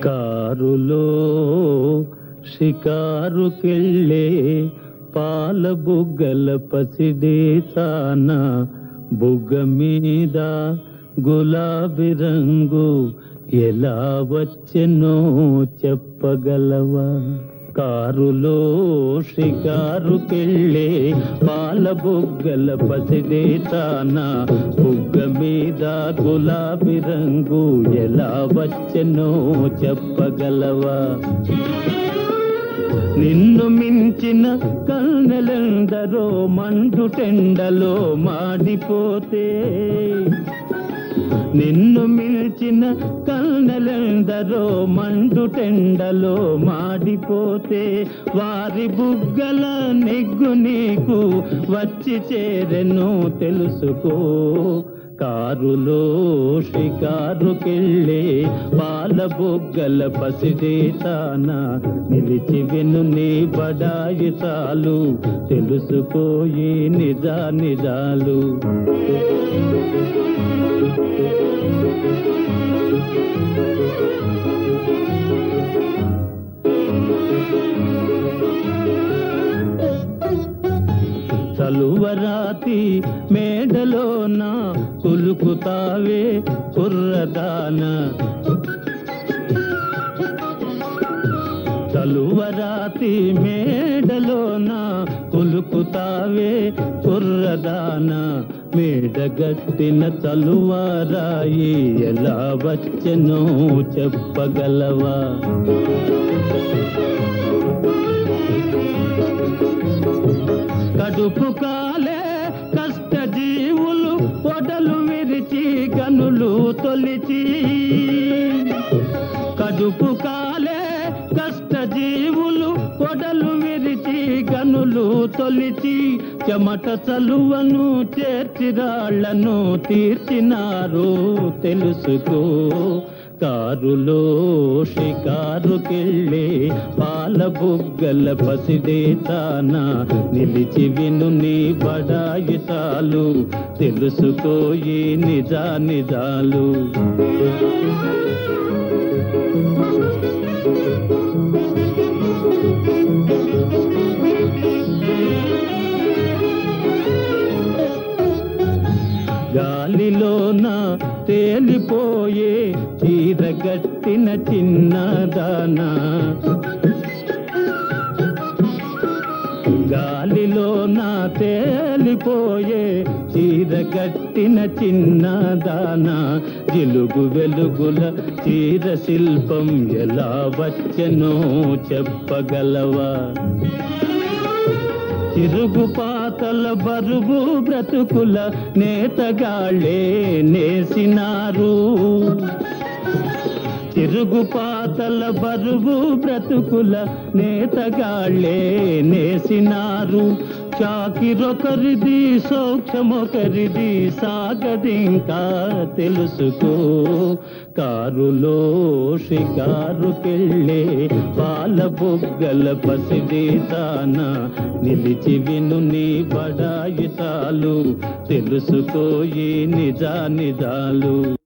కారులో షికారుకెళ్ళే పాల బుగ్గల పసిడే తాన బుగ్గ మీద గులాబీ రంగు ఎలా వచ్చెనో చెప్పగలవా కారులో షికారుకెళ్ళే పాల బుగ్గల పసిడే తాన బుగ్గ మీద గులాబీ రంగు ఎలా వచ్చెనో చెప్పగలవా నిన్ను మించిన కన్నెలెందరో మండుటెండలో మాడిపోతే నిన్ను మిల్చిన కన్నెలెందరో మండుటెండలో మాడిపోతే వారి బుగ్గల నెగ్గు నీకు వచ్చి చేరెను తెలుసుకో కారులో షికారుకెళ్ళే పాల బొగ్గల పసిడే తాన నిలిచి విను నీ బడాయి చాలు తెలుసుకోయి నిజా నిజాలు చలువరాతి మేడలోన కులుకుతావే కుర్రదాన చలువరాతి మేడలోన కులుకుతావే కుర్రదాన మేడగట్టిన చలువారాయి ఎలా వచ్చెనో చెప్పగలవా కడుపు కాలే కష్ట జీవులు పొడలు విరిచి గనులు తొలిచి కడుపు కాలే కష్ట జీవులు పొడలు విరిచి గనులు తొలిచి చెమట చలువను చేర్చిరాళ్లను తీర్చినారు తెలుసుకో కారులో షికారుకెళ్ళే పాల బుగ్గల పసిడే తాన నిలిచి విను నీ బడాయి చాలు తెలుసుకోయి నిజా నిజాలు గాలిలోన తేలిపోయే చీరగట్టిన చిన్నదానా గాలిలోన తేలిపోయే చీరగట్టిన చిన్నదానా జిలుగు వెలుగుల చీర శిల్పం ఎలా వచ్చెనో చెప్పగలవా చిరుగు పాతల బరువు బ్రతుకుల నేతగాళ్ళే నేసినారు తిరుగు పాతల బరువు బ్రతుకుల నేతగాళ్ళే నేసినారు చాకిరొకరిది సౌఖ్యమొకరిది సాగదింకా తెలుసుకో కారులో షికారుకెళ్ళే పాల బొగ్గల పసిడి తాన నిలిచి విను నీ బడాయి చాలు తెలుసుకోయి నిజా నిజాలు